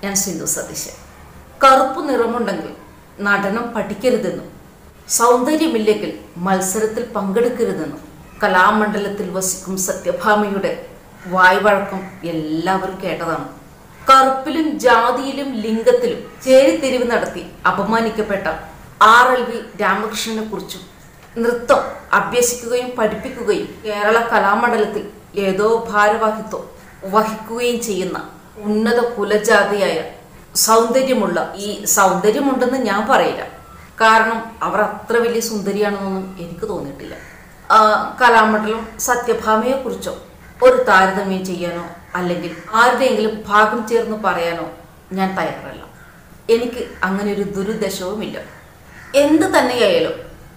ഞാൻ സിന്ധു സതീശൻ കറുപ്പ് നിറമുണ്ടെങ്കിൽ നടനം പഠിക്കരുതെന്നും സൗന്ദര്യമില്ലെങ്കിൽ മത്സരത്തിൽ പങ്കെടുക്കരുതെന്നും കലാമണ്ഡലത്തിൽ വസിക്കും സത്യഭാമയുടെ വായ്വഴക്കം എല്ലാവരും കേട്ടതാണ് കറുപ്പിലും ജാതിയിലും ലിംഗത്തിലും ചേരിതിരിവ് നടത്തി അപമാനിക്കപ്പെട്ട ആർ എൽ വി രാമകൃഷ്ണനെ കുറിച്ചും നൃത്തം അഭ്യസിക്കുകയും പഠിപ്പിക്കുകയും കേരള കലാമണ്ഡലത്തിൽ ഏതോ ഭാരവാഹിത്വം വഹിക്കുകയും ചെയ്യുന്ന ഉന്നത കുലജാതിയായ സൗന്ദര്യമുള്ള ഈ സൗന്ദര്യമുണ്ടെന്ന് ഞാൻ പറയില്ല കാരണം അവർ അത്ര വലിയ സുന്ദരിയാണെന്നൊന്നും എനിക്ക് തോന്നിയിട്ടില്ല ആ, കലാമണ്ഡലം സത്യഭാമയെ കുറിച്ചോ ഒരു താരതമ്യം ചെയ്യാനോ അല്ലെങ്കിൽ ആരുടെയെങ്കിലും ഭാഗം ചേർന്ന് പറയാനോ ഞാൻ തയ്യാറല്ല എനിക്ക് അങ്ങനെ ഒരു ദുരുദ്ദേശവുമില്ല എന്ത് തന്നെയായാലും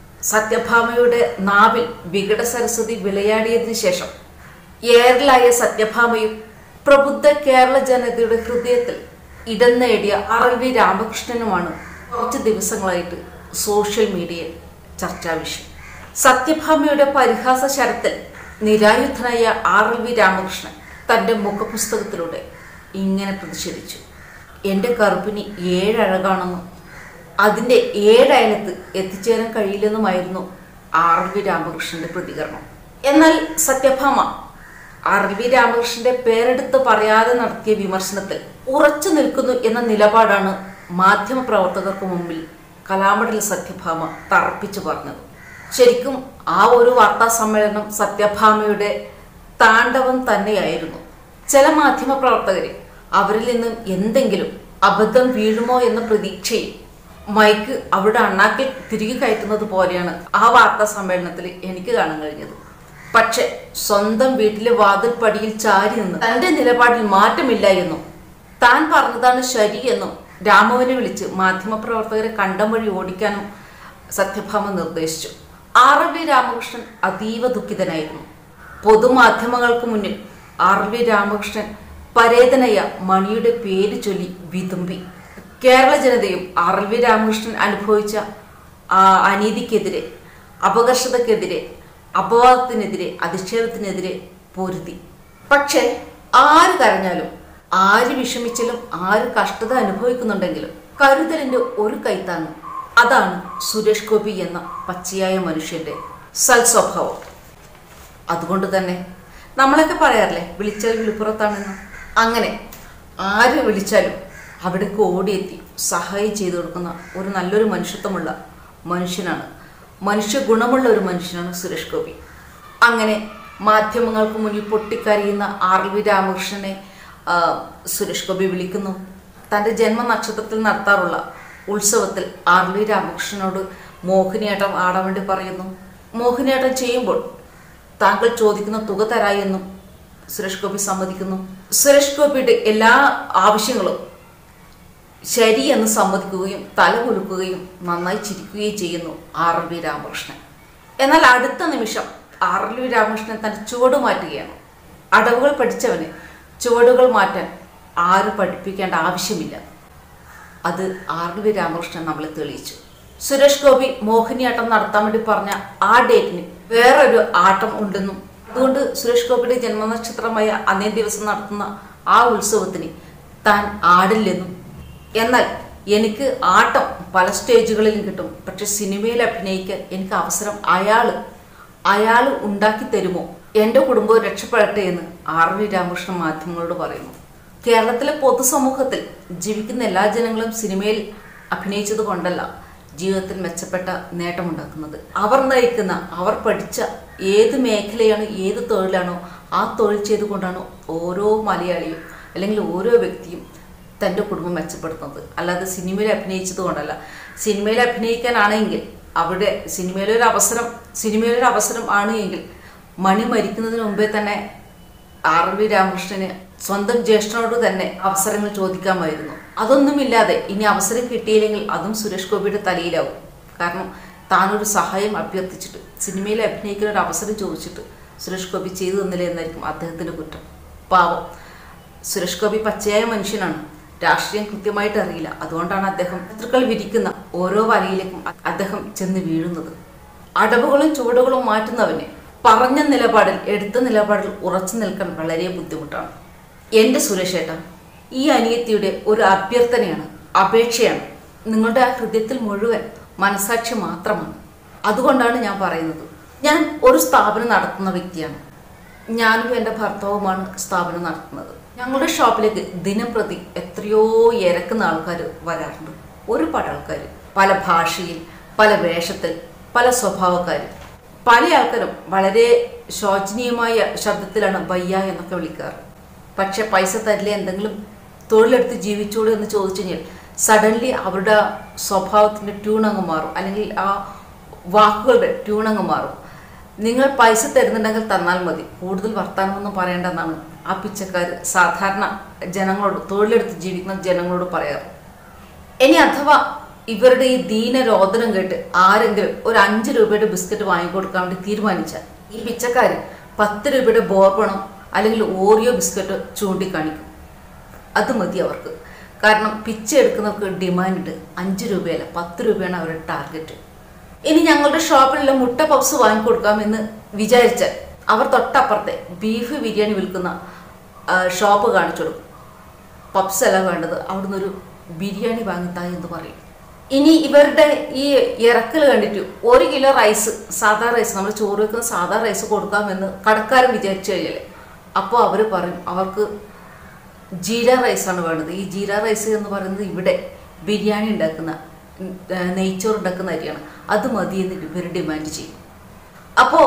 സത്യഭാമയുടെ നാവിൽ വികട സരസ്വതി വിളയാടിയതിനു ശേഷം ഏറലായ സത്യഭാമയും പ്രബുദ്ധ കേരള ജനതയുടെ ഹൃദയത്തിൽ ഇടം നേടിയ ആർ എൽ വി രാമകൃഷ്ണനുമാണ് കുറച്ച് ദിവസങ്ങളായിട്ട് സോഷ്യൽ മീഡിയയിൽ ചർച്ചാ വിഷയം സത്യഭാമയുടെ പരിഹാസ ശരത്തിൽ നിരായുധനായ ആർ എൽ വി രാമകൃഷ്ണൻ തൻ്റെ മുഖപുസ്തകത്തിലൂടെ ഇങ്ങനെ പ്രതിഷേധിച്ചു എൻ്റെ കറുപ്പിന് ഏഴഴകാണെന്നും അതിൻ്റെ ഏഴയലത്ത് എത്തിച്ചേരാൻ കഴിയില്ലെന്നുമായിരുന്നു ആർ എൽ വി രാമകൃഷ്ണന്റെ പ്രതികരണം എന്നാൽ സത്യഭാമ ആർ എൽ വി രാമകൃഷ്ണന്റെ പേരെടുത്ത് പറയാതെ നടത്തിയ വിമർശനത്തിൽ ഉറച്ചു നിൽക്കുന്നു എന്ന നിലപാടാണ് മാധ്യമപ്രവർത്തകർക്ക് മുമ്പിൽ കലാമണ്ഡല സത്യഭാമ തറപ്പിച്ചു പറഞ്ഞത് ശരിക്കും ആ ഒരു വാർത്താ സമ്മേളനം സത്യഭാമയുടെ താണ്ഡവം തന്നെയായിരുന്നു ചില മാധ്യമപ്രവർത്തകര് അവരിൽ നിന്നും എന്തെങ്കിലും അബദ്ധം വീഴുമോ എന്ന പ്രതീക്ഷയിൽ മൈക്ക് അവരുടെ അണ്ണാക്കിൽ തിരികെ കയറ്റുന്നത് പോലെയാണ് ആ വാർത്താ സമ്മേളനത്തിൽ എനിക്ക് കാണാൻ കഴിഞ്ഞത് പക്ഷെ സ്വന്തം വീട്ടിലെ വാതിൽപ്പടിയിൽ ചാരി നിന്ന് തന്റെ നിലപാടിൽ മാറ്റമില്ല എന്നും താൻ പറഞ്ഞതാണ് ശരിയെന്നും രാമവനെ വിളിച്ച് മാധ്യമപ്രവർത്തകരെ കണ്ടം വഴി ഓടിക്കാനും സത്യഭാമ നിർദ്ദേശിച്ചു ആർ എൽ വി രാമകൃഷ്ണൻ അതീവ ദുഃഖിതനായിരുന്നു പൊതുമാധ്യമങ്ങൾക്ക് മുന്നിൽ ആർ എൽ വി രാമകൃഷ്ണൻ പരേതനായ മണിയുടെ പേര് ചൊല്ലി വിതുമ്പി കേരള ജനതയും ആർ എൽ വി രാമകൃഷ്ണൻ അനുഭവിച്ച ആ അനീതിക്കെതിരെ അപകർഷതക്കെതിരെ അപവാദത്തിനെതിരെ അധിക്ഷേപത്തിനെതിരെ പൊരുതി പക്ഷേ ആര് കരഞ്ഞാലും ആര് വിഷമിച്ചാലും ആര് കഷ്ടത അനുഭവിക്കുന്നുണ്ടെങ്കിലും കരുതലിന്റെ ഒരു കൈത്താങ്ങ് അതാണ് സുരേഷ് ഗോപി എന്ന പച്ചയായ മനുഷ്യന്റെ സൽസ്വഭാവം അതുകൊണ്ട് തന്നെ നമ്മളൊക്കെ പറയാറില്ലേ വിളിച്ചാൽ വിളിപ്പുറത്താണെന്ന് അങ്ങനെ ആര് വിളിച്ചാലും അവിടേക്ക് ഓടിയെത്തി സഹായം ചെയ്തു കൊടുക്കുന്ന ഒരു നല്ലൊരു മനുഷ്യത്വമുള്ള മനുഷ്യനാണ് മനുഷ്യ ഗുണമുള്ള ഒരു മനുഷ്യനാണ് സുരേഷ് ഗോപി അങ്ങനെ മാധ്യമങ്ങൾക്ക് മുന്നിൽ പൊട്ടിക്കരയുന്ന ആർ വി രാമകൃഷ്ണനെ ആ, സുരേഷ് ഗോപി വിളിക്കുന്നു തൻ്റെ ജന്മനക്ഷത്രത്തിൽ നടത്താറുള്ള ഉത്സവത്തിൽ ആർ വി രാമകൃഷ്ണനോട് മോഹിനിയാട്ടം ആടാൻ വേണ്ടി പറയുന്നു മോഹിനിയാട്ടം ചെയ്യുമ്പോൾ താങ്കൾ ചോദിക്കുന്ന തുക തരായി എന്നും സുരേഷ് ഗോപി സമ്മതിക്കുന്നു സുരേഷ് ഗോപിയുടെ എല്ലാ ആവശ്യങ്ങളും ശരി എന്ന് സമ്മതിക്കുകയും തല കുലുക്കുകയും നന്നായി ചിരിക്കുകയും ചെയ്യുന്നു ആർ എൽ വി രാമകൃഷ്ണൻ എന്നാൽ അടുത്ത നിമിഷം ആർ എൽ വി രാമകൃഷ്ണൻ തന്റെ ചുവട് മാറ്റുകയാണ് അടവുകൾ പഠിച്ചവന് ചുവടുകൾ മാറ്റാൻ ആരും പഠിപ്പിക്കേണ്ട ആവശ്യമില്ല അത് ആർ എൽ വി രാമകൃഷ്ണൻ നമ്മളെ തെളിയിച്ചു സുരേഷ് ഗോപി മോഹിനിയാട്ടം നടത്താൻ വേണ്ടി പറഞ്ഞ ആ ഡേറ്റിന് വേറൊരു ആട്ടം ഉണ്ടെന്നും അതുകൊണ്ട് സുരേഷ് ഗോപിയുടെ ജന്മനക്ഷത്രമായ അന്നേ ദിവസം നടത്തുന്ന ആ ഉത്സവത്തിന് താൻ ആടില്ലെന്നും എന്നാൽ എനിക്ക് ആട്ടം പല സ്റ്റേജുകളിലും കിട്ടും പക്ഷെ സിനിമയിൽ അഭിനയിക്കാൻ എനിക്ക് അവസരം അയാള് അയാൾ ഉണ്ടാക്കി തരുമോ എൻ്റെ കുടുംബം രക്ഷപ്പെടട്ടെ എന്ന് ആർ വി രാമകൃഷ്ണൻ മാധ്യമങ്ങളോട് പറയുന്നു കേരളത്തിലെ പൊതുസമൂഹത്തിൽ ജീവിക്കുന്ന എല്ലാ ജനങ്ങളും സിനിമയിൽ അഭിനയിച്ചത് കൊണ്ടല്ല ജീവിതത്തിൽ മെച്ചപ്പെട്ട നേട്ടമുണ്ടാക്കുന്നത് അവർ നയിക്കുന്ന അവർ പഠിച്ച ഏത് മേഖലയാണോ ഏത് തൊഴിലാണോ ആ തൊഴിൽ ചെയ്തുകൊണ്ടാണ് ഓരോ മലയാളിയും അല്ലെങ്കിൽ ഓരോ വ്യക്തിയും തൻ്റെ കുടുംബം മെച്ചപ്പെടുത്തുന്നത് അല്ലാതെ സിനിമയിൽ അഭിനയിച്ചത് കൊണ്ടല്ല സിനിമയിൽ അഭിനയിക്കാനാണെങ്കിൽ അവിടെ സിനിമയിലൊരു അവസരം സിനിമയിലൊരു അവസരം ആണ് എങ്കിൽ മണി മരിക്കുന്നതിന് മുമ്പേ തന്നെ ആർ വി രാമകൃഷ്ണന് സ്വന്തം ജ്യേഷ്ഠനോട് തന്നെ അവസരങ്ങൾ ചോദിക്കാമായിരുന്നു അതൊന്നുമില്ലാതെ ഇനി അവസരം കിട്ടിയില്ലെങ്കിൽ അതും സുരേഷ് ഗോപിയുടെ തലയിലാവും കാരണം താനൊരു സഹായം അഭ്യർത്ഥിച്ചിട്ട് സിനിമയിൽ അഭിനയിക്കുന്ന ഒരു അവസരം ചോദിച്ചിട്ട് സുരേഷ് ഗോപി ചെയ്തു തന്നില്ല എന്നായിരിക്കും അദ്ദേഹത്തിന്റെ കുറ്റം പാവം സുരേഷ് ഗോപി പച്ചയായ മനുഷ്യനാണ് രാഷ്ട്രീയം കൃത്യമായിട്ട് അറിയില്ല അതുകൊണ്ടാണ് അദ്ദേഹം ശത്രുക്കൾ വിരിക്കുന്ന ഓരോ വലയിലേക്കും അ- അദ്ദേഹം ചെന്ന് വീഴുന്നത് അടവുകളും ചുവടുകളും മാറ്റുന്നവന് പറഞ്ഞ നിലപാടിൽ എടുത്ത നിലപാടിൽ ഉറച്ചു നിൽക്കാൻ വളരെ ബുദ്ധിമുട്ടാണ് എൻ്റെ സുരേഷ് ഏട്ടാ ഈ അനിയത്തിയുടെ ഒരു അഭ്യർത്ഥനയാണ് അപേക്ഷയാണ് നിങ്ങളുടെ ആ ഹൃദയത്തിൽ മുഴുവൻ മനസാക്ഷി മാത്രമാണ് അതുകൊണ്ടാണ് ഞാൻ പറയുന്നത് ഞാൻ ഒരു സ്ഥാപനം നടത്തുന്ന വ്യക്തിയാണ് ഞാനും എൻ്റെ ഭർത്താവുമാണ് സ്ഥാപനം നടത്തുന്നത് ഞങ്ങളുടെ ഷോപ്പിലേക്ക് ദിനംപ്രതി എത്രയോ ഇരക്കുന്ന ആൾക്കാർ വരാറുണ്ട് ഒരുപാട് ആൾക്കാർ പല ഭാഷയിൽ പല വേഷത്തിൽ പല സ്വഭാവക്കാർ പല ആൾക്കാരും വളരെ ശോചനീയമായ ശബ്ദത്തിലാണ് ബയ്യ എന്നൊക്കെ വിളിക്കാറ് പക്ഷെ പൈസ തരില്ല എന്തെങ്കിലും തൊഴിലെടുത്ത് ജീവിച്ചോളൂ എന്ന് ചോദിച്ചു കഴിഞ്ഞാൽ സഡൻലി അവരുടെ സ്വഭാവത്തിൻ്റെ ട്യൂൺ അങ്ങ് മാറും അല്ലെങ്കിൽ ആ വാക്കുകളുടെ ട്യൂൺ അങ്ങ് മാറും നിങ്ങൾ പൈസ തരുന്നുണ്ടെങ്കിൽ തന്നാൽ മതി കൂടുതൽ വർത്തമാനമൊന്നും പറയേണ്ടെന്നാണ് ആ പിച്ചക്കാർ സാധാരണ ജനങ്ങളോട് തൊഴിലെടുത്ത് ജീവിക്കുന്ന ജനങ്ങളോട് പറയാറ് ഇനി അഥവാ ഇവരുടെ ഈ ദീനരോധനം കേട്ട് ആരെങ്കിലും ഒരു അഞ്ച് രൂപയുടെ ബിസ്ക്കറ്റ് വാങ്ങിക്കൊടുക്കാൻ വേണ്ടി തീരുമാനിച്ചാൽ ഈ പിച്ചക്കാർ പത്ത് രൂപയുടെ ബോർബണോ അല്ലെങ്കിൽ ഓറിയോ ബിസ്ക്കറ്റ് ചൂണ്ടിക്കാണിക്കും അത് മതി അവർക്ക് കാരണം പിച്ച എടുക്കുന്നവർക്ക് ഡിമാൻഡ് അഞ്ച് രൂപയല്ല പത്ത് രൂപയാണ് അവരുടെ ടാർഗറ്റ് ഇനി ഞങ്ങളുടെ ഷോപ്പിലുള്ള മുട്ട പപ്സ് വാങ്ങിക്കൊടുക്കാമെന്ന് വിചാരിച്ചാൽ അവർ തൊട്ടപ്പുറത്തെ ബീഫ് ബിരിയാണി വിൽക്കുന്ന ആ, ഷോപ്പ് കാണിച്ചു കൊടുക്കും പപ്സ് അല്ല വേണ്ടത് അവിടുന്ന് ഒരു ബിരിയാണി വാങ്ങിത്താ എന്ന് പറയും ഇനി ഇവരുടെ ഈ ഇറക്കൽ കണ്ടിട്ട് ഒരു കിലോ റൈസ് സാധാ റൈസ് നമ്മൾ ചോറ് വെക്കുന്ന സാധാ റൈസ് കൊടുക്കാമെന്ന് കടക്കാരൻ വിചാരിച്ചു കഴിഞ്ഞാൽ അപ്പോൾ അവർ പറയും അവർക്ക് ജീര റൈസാണ് വേണ്ടത് ഈ ജീര റൈസ് എന്ന് പറയുന്നത് ഇവിടെ ബിരിയാണി ഉണ്ടാക്കുന്ന ഉം, ഏ, നെയ്ച്ചോറ് ഉണ്ടാക്കുന്ന അരിയാണ് അത് മതി എന്ന് ഇവർ ഡിമാൻഡ് ചെയ്യും അപ്പോൾ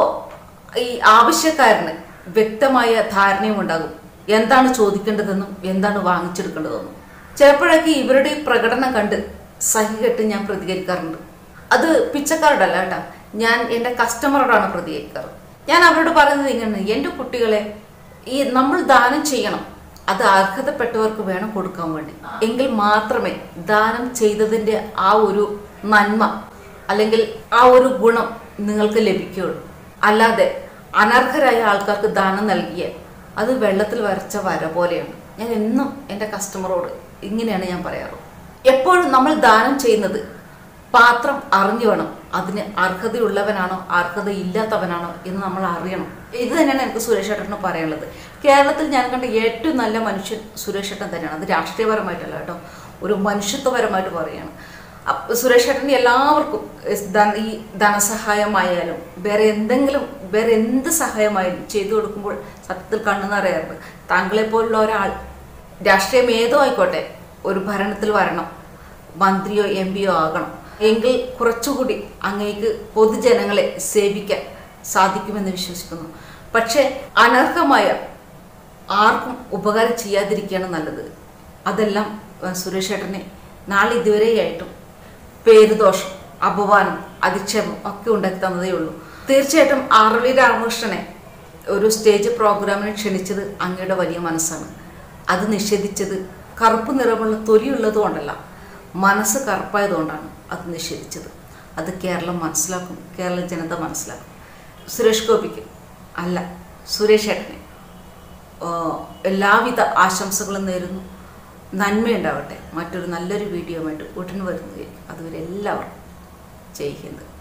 ഈ ആവശ്യക്കാരന് വ്യക്തമായ ധാരണയും ഉണ്ടാകും എന്താണ് ചോദിക്കേണ്ടതെന്നും എന്താണ് വാങ്ങിച്ചെടുക്കേണ്ടതെന്നും ചിലപ്പോഴൊക്കെ ഇവരുടെ ഈ പ്രകടനം കണ്ട് സഹികെട്ട് ഞാൻ പ്രതികരിക്കാറുണ്ട് അത് പിച്ചക്കാരോടല്ല കേട്ടോ ഞാൻ എൻ്റെ കസ്റ്റമറോടാണ് പ്രതികരിക്കാറ് ഞാൻ അവരോട് പറയുന്നത് ഇങ്ങനെ എൻ്റെ കുട്ടികളെ ഈ നമ്മൾ ദാനം ചെയ്യണം അത് അർഹതപ്പെട്ടവർക്ക് വേണം കൊടുക്കാൻ വേണ്ടി എങ്കിൽ മാത്രമേ ദാനം ചെയ്തതിൻ്റെ ആ ഒരു നന്മ അല്ലെങ്കിൽ ആ ഒരു ഗുണം നിങ്ങൾക്ക് ലഭിക്കുകയുള്ളൂ അല്ലാതെ അനർഹരായ ആൾക്കാർക്ക് ദാനം നൽകിയ അത് വെള്ളത്തിൽ വരച്ച വര പോലെയാണ് ഞാൻ എന്നും എൻ്റെ കസ്റ്റമറോട് ഇങ്ങനെയാണ് ഞാൻ പറയാറ് എപ്പോഴും നമ്മൾ ദാനം ചെയ്യുന്നത് പാത്രം അറിഞ്ഞു വേണം അതിന് അർഹതയുള്ളവനാണോ അർഹത ഇല്ലാത്തവനാണോ എന്ന് നമ്മൾ അറിയണം ഇത് തന്നെയാണ് എനിക്ക് സുരേഷ് ഏട്ടന് പറയാനുള്ളത് കേരളത്തിൽ ഞാൻ കണ്ട ഏറ്റവും നല്ല മനുഷ്യൻ സുരേഷ് ഏട്ടൻ തന്നെയാണ് അത് രാഷ്ട്രീയപരമായിട്ടല്ല കേട്ടോ ഒരു മനുഷ്യത്വപരമായിട്ട് പറയുകയാണ് അപ്പ- സുരേഷ് ഏട്ടന് എല്ലാവർക്കും ഇസ് ധന- ഈ ധനസഹായമായാലും വേറെ എന്തെങ്കിലും വേറെ എന്ത് സഹായമായാലും ചെയ്തു കൊടുക്കുമ്പോൾ സത്യത്തിൽ കണ്ണു നിറയാറുണ്ട് താങ്കളെ പോലുള്ള ഒരാൾ രാഷ്ട്രീയം ഏതോ ആയിക്കോട്ടെ ഒരു ഭരണത്തിൽ വരണം മന്ത്രിയോ എം പിയോ ആകണം എങ്കിൽ കുറച്ചുകൂടി അങ്ങേക്ക് പൊതുജനങ്ങളെ സേവിക്കാൻ സാധിക്കുമെന്ന് വിശ്വസിക്കുന്നു പക്ഷേ അനർഹമായ ആർക്കും ഉപകാരം ചെയ്യാതിരിക്കുകയാണ് നല്ലത് അതെല്ലാം ആ, സുരേഷ് ഏട്ടനെ നാളെ ഇതുവരെയായിട്ടും പേരുദോഷം അപമാനം അധിക്ഷേപം ഒക്കെ ഉണ്ടാക്കി തന്നതേ ഉള്ളൂ തീർച്ചയായിട്ടും ആർവി രാമകൃഷ്ണനെ ഒരു സ്റ്റേജ് പ്രോഗ്രാമിന് ക്ഷണിച്ചത് അങ്ങയുടെ വലിയ മനസ്സാണ് അത് നിഷേധിച്ചത് കറുപ്പ് നിറമുള്ള തൊലിയുള്ളത് കൊണ്ടല്ല മനസ്സ് കറുപ്പായതുകൊണ്ടാണ് അത് നിഷേധിച്ചത് അത് കേരളം മനസ്സിലാക്കും കേരള ജനത മനസ്സിലാക്കും സുരേഷ് ഗോപിക്ക് അല്ല സുരേഷ് ഏട്ടനെ ആ, എല്ലാവിധ ആശംസകളും നേരുന്നു നന്മയുണ്ടാവട്ടെ മറ്റൊരു നല്ലൊരു വീഡിയോ ആയിട്ട് ഉടൻ വരുന്നതായിരിക്കും അതുവരെ എല്ലാവർക്കും ജയ് ഹിന്ദ്